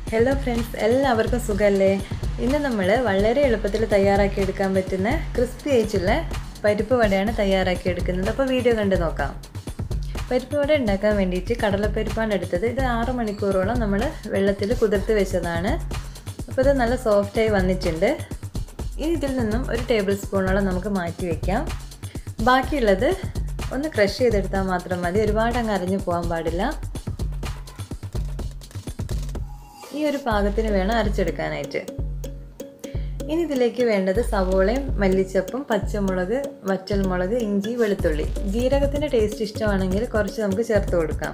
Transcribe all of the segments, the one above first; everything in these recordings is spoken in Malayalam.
ഹലോ ഫ്രണ്ട്സ് എല്ലാവർക്കും സുഖമല്ലേ ഇന്ന് നമ്മൾ വളരെ എളുപ്പത്തിൽ തയ്യാറാക്കി എടുക്കാൻ പറ്റുന്ന ക്രിസ്പി ആയിട്ടുള്ള പരിപ്പ് വടയാണ് തയ്യാറാക്കി എടുക്കുന്നത് അപ്പോൾ വീഡിയോ കണ്ട് നോക്കാം പരിപ്പ് വട ഉണ്ടാക്കാൻ വേണ്ടിയിട്ട് കടലപ്പരിപ്പാണ് എടുത്തത് ഇത് ആറ് മണിക്കൂറോളം നമ്മൾ വെള്ളത്തിൽ കുതിർത്ത് വെച്ചതാണ് അപ്പോൾ ഇത് നല്ല സോഫ്റ്റായി വന്നിട്ടുണ്ട് ഇനി ഇതിൽ നിന്നും ഒരു ടേബിൾ സ്പൂണോളം നമുക്ക് മാറ്റി വയ്ക്കാം ബാക്കിയുള്ളത് ഒന്ന് ക്രഷ് ചെയ്തെടുത്താൽ മാത്രം മതി ഒരുപാട് അങ്ങ് അരഞ്ഞു പോകാൻ പാടില്ല ഈ ഒരു പാകത്തിന് വേണം അരച്ചെടുക്കാനായിട്ട് ഇനി ഇതിലേക്ക് വേണ്ടത് സവോളയും മല്ലിച്ചപ്പും പച്ചമുളക് വറ്റൽമുളക് ഇഞ്ചി വെളുത്തുള്ളി ജീരകത്തിൻ്റെ ടേസ്റ്റ് ഇഷ്ടമാണെങ്കിൽ കുറച്ച് നമുക്ക് ചേർത്ത് കൊടുക്കാം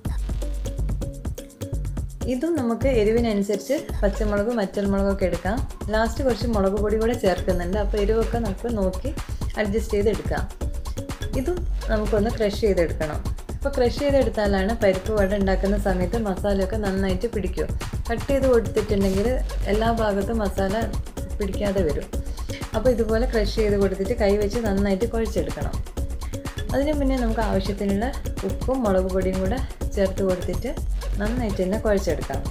ഇതും നമുക്ക് എരിവിനനുസരിച്ച് പച്ചമുളകും വറ്റൽമുളകും ഒക്കെ എടുക്കാം ലാസ്റ്റ് കുറച്ച് മുളക് പൊടി കൂടെ ചേർക്കുന്നുണ്ട് അപ്പോൾ എരിവൊക്കെ നമുക്ക് നോക്കി അഡ്ജസ്റ്റ് ചെയ്തെടുക്കാം ഇതും നമുക്കൊന്ന് ക്രഷ് ചെയ്തെടുക്കണം അപ്പോൾ ക്രഷ് ചെയ്തെടുത്താലാണ് പരിപ്പ് വട ഉണ്ടാക്കുന്ന സമയത്ത് മസാലയൊക്കെ നന്നായിട്ട് പിടിക്കും കട്ട് ചെയ്ത് കൊടുത്തിട്ടുണ്ടെങ്കിൽ എല്ലാ ഭാഗത്തും മസാല പിടിക്കാതെ വരും അപ്പോൾ ഇതുപോലെ ക്രഷ് ചെയ്ത് കൊടുത്തിട്ട് കൈ വെച്ച് നന്നായിട്ട് കുഴച്ചെടുക്കണം അതിന് മുന്നേ നമുക്ക് ആവശ്യത്തിനുള്ള ഉപ്പും മുളക് പൊടിയും കൂടെ ചേർത്ത് കൊടുത്തിട്ട് നന്നായിട്ട് തന്നെ കുഴച്ചെടുക്കാം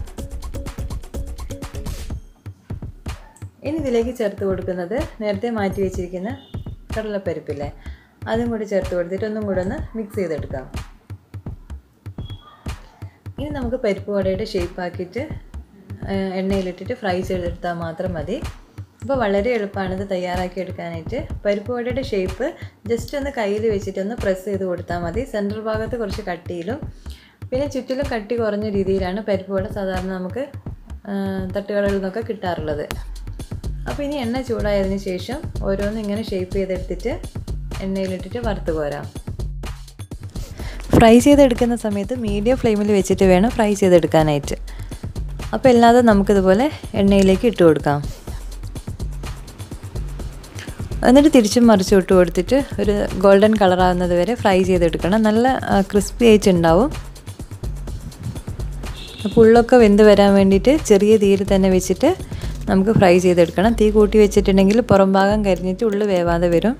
ഇനി ഇതിലേക്ക് ചേർത്ത് കൊടുക്കുന്നത് നേരത്തെ മാറ്റി വെച്ചിരിക്കുന്ന കടലപ്പരിപ്പില്ലേ അതും കൂടി ചേർത്ത് കൊടുത്തിട്ട് ഒന്നും കൂടെ ഒന്ന് മിക്സ് ചെയ്തെടുക്കാം ഇനി നമുക്ക് പരിപ്പ് വടയുടെ ഷേപ്പ് ആക്കിയിട്ട് എണ്ണയിലിട്ടിട്ട് ഫ്രൈ ചെയ്തെടുത്താൽ മാത്രം മതി അപ്പോൾ വളരെ എളുപ്പമാണ് ഇത് തയ്യാറാക്കി എടുക്കാനായിട്ട് പരിപ്പ് വടയുടെ ഷേപ്പ് ജസ്റ്റ് ഒന്ന് കയ്യിൽ വെച്ചിട്ട് ഒന്ന് പ്രസ് ചെയ്ത് കൊടുത്താൽ മതി സെൻട്രൽ ഭാഗത്ത് കുറച്ച് കട്ടിയിലും പിന്നെ ചുറ്റിലും കട്ടി കുറഞ്ഞ രീതിയിലാണ് പരിപ്പ് വട സാധാരണ നമുക്ക് തട്ടുകടകളിൽ നിന്നൊക്കെ കിട്ടാറുള്ളത് അപ്പോൾ ഇനി എണ്ണ ചൂടായതിന് ശേഷം ഓരോന്നും ഇങ്ങനെ ഷേപ്പ് ചെയ്തെടുത്തിട്ട് എണ്ണയിലിട്ടിട്ട് വറുത്ത് കോരാം ഫ്രൈ ചെയ്തെടുക്കുന്ന സമയത്ത് മീഡിയം ഫ്ലെയിമിൽ വെച്ചിട്ട് വേണം ഫ്രൈ ചെയ്തെടുക്കാനായിട്ട് അപ്പോൾ അല്ലാതെ നമുക്കിതുപോലെ എണ്ണയിലേക്ക് ഇട്ട് കൊടുക്കാം എന്നിട്ട് തിരിച്ചും മറിച്ചും ഇട്ട് കൊടുത്തിട്ട് ഒരു ഗോൾഡൻ കളറാകുന്നത് വരെ ഫ്രൈ ചെയ്തെടുക്കണം നല്ല ക്രിസ്പി ആയിട്ടുണ്ടാവും അപ്പോൾ ഉള്ളൊക്കെ വെന്ത് വരാൻ വേണ്ടിയിട്ട് ചെറിയ തീയിൽ തന്നെ വെച്ചിട്ട് നമുക്ക് ഫ്രൈ ചെയ്തെടുക്കണം തീ കൂട്ടി വെച്ചിട്ടുണ്ടെങ്കിൽ പുറം ഭാഗം കരിഞ്ഞിട്ട് ഉള്ളു വേവാതെ വരും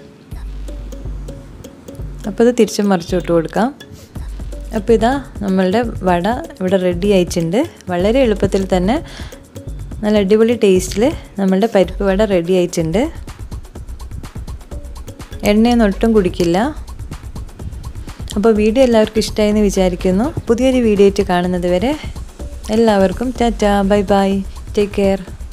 അപ്പോൾ ഇത് തിരിച്ചും മറിച്ചും ഇട്ട് കൊടുക്കാം അപ്പോൾ ഇതാ നമ്മളുടെ വട ഇവിടെ റെഡി ആയിട്ടുണ്ട് വളരെ എളുപ്പത്തിൽ തന്നെ നല്ല അടിപൊളി ടേസ്റ്റിൽ നമ്മളുടെ പരിപ്പ് വട റെഡി ആയിട്ടുണ്ട് എണ്ണയൊന്നും ഒട്ടും കുടിക്കില്ല അപ്പോൾ വീഡിയോ എല്ലാവർക്കും ഇഷ്ടമായി എന്ന് വിചാരിക്കുന്നു പുതിയൊരു വീഡിയോ ആയിട്ട് കാണുന്നത് വരെ എല്ലാവർക്കും tata bye bye take care